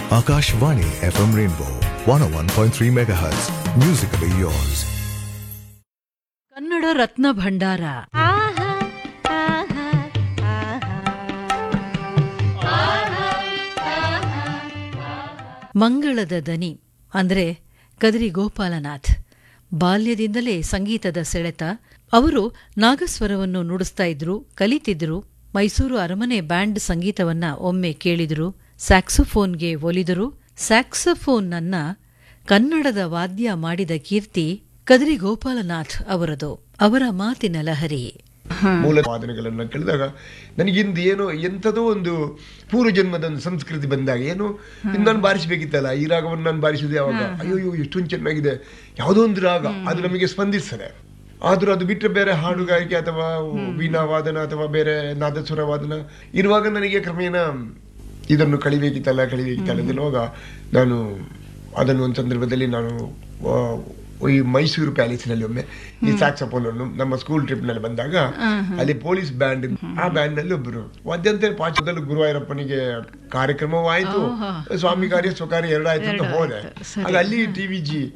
Akashvani FM Rainbow 101.3 MHz. Musically yours. Kannada ರತ್ನ ಭಂಡಾರ ಮಂಗಳದ ದನಿ ಅಂದ್ರೆ ಕದ್ರಿ ಗೋಪಾಲನಾಥ್ ಬಾಲ್ಯದಿಂದಲೇ ಸಂಗೀತದ ಸೆಳೆತ ಅವರು ನಾಗಸ್ವರವನ್ನು ನುಡಿಸ್ತಾ ಇದ್ರು ಕಲಿತಿದ್ರು ಮೈಸೂರು ಅರಮನೆ ಬ್ಯಾಂಡ್ ಸಂಗೀತವನ್ನ ಒಮ್ಮೆ ಕೇಳಿದ್ರು ಸ್ಯಾಕ್ಸೋಫೋನ್ಗೆ ಒಲಿದರು ಸ್ಯಾಕ್ಸೋಫೋನ್ನನ್ನ ಕನ್ನಡದ ವಾದ್ಯ ಮಾಡಿದ ಕೀರ್ತಿ ಕದ್ರಿ ಗೋಪಾಲನಾಥ್ ಅವರದು ಅವರ ಮಾತಿನ ಲಹರಿ ಮೂಲ ವಾದನೆಗಳನ್ನ ಕೇಳಿದಾಗ ನನಗಿಂದು ಏನೋ ಎಂಥದೋ ಒಂದು ಪೂರ್ವ ಜನ್ಮದ ಒಂದು ಸಂಸ್ಕೃತಿ ಬಂದಾಗ ಏನು ಇನ್ನು ನಾನು ಬಾರಿಸಬೇಕಿತ್ತಲ್ಲ ಈ ರಾಗವನ್ನು ನಾನು ಬಾರಿಸಿದೆ ಯಾವಾಗ ಅಯ್ಯೋ ಎಷ್ಟೊಂದು ಚೆನ್ನಾಗಿದೆ ಯಾವುದೋ ಒಂದು ರಾಗ ಅದು ನಮಗೆ ಸ್ಪಂದಿಸ್ತದೆ ಆದ್ರೂ ಅದು ಬಿಟ್ಟರೆ ಬೇರೆ ಹಾಡುಗಾರಿಕೆ ಅಥವಾ ವೀಣಾ ವಾದನ ಅಥವಾ ಬೇರೆ ನಾದಸ್ವರ ವಾದನ ಇರುವಾಗ ನನಗೆ ಕ್ರಮೇಣ ಇದನ್ನು ಕಳಿಬೇಕಿತ್ತಲ್ಲ ಕಳಿಬೇಕಿತ್ತಲ್ಲ ಅನ್ನುವಾಗ ನಾನು ಅದನ್ನು ಒಂದು ಸಂದರ್ಭದಲ್ಲಿ ನಾನು ಆ, ಈ ಮೈಸೂರು ಪ್ಯಾಲೇಸಿನಲ್ಲಿ ಒಮ್ಮೆ ಈ ಸ್ಯಾಕ್ಸಫೋನ್ ಅನ್ನು ನಮ್ಮ ಸ್ಕೂಲ್ ಟ್ರಿಪ್ ನಲ್ಲಿ ಬಂದಾಗ ಅಲ್ಲಿ ಪೊಲೀಸ್ ಬ್ಯಾಂಡ್ ಆ ಬ್ಯಾಂಡ್ ನಲ್ಲಿ ಒಬ್ಬರು ವಾದ್ಯಂತರ ಪಾಚದಲ್ಲಿ ಗುರುವಾಯೂರಪ್ಪನಿಗೆ ಕಾರ್ಯಕ್ರಮವಾಯಿತು ಸ್ವಾಮಿ ಕಾರ್ಯ ಸ್ವಕಾರ್ಯ ಎರಡಾಯ್ತು ಅಂತ ಹೋದೆ ಆಗ ಅಲ್ಲಿ ಟಿವಿ ಜಿ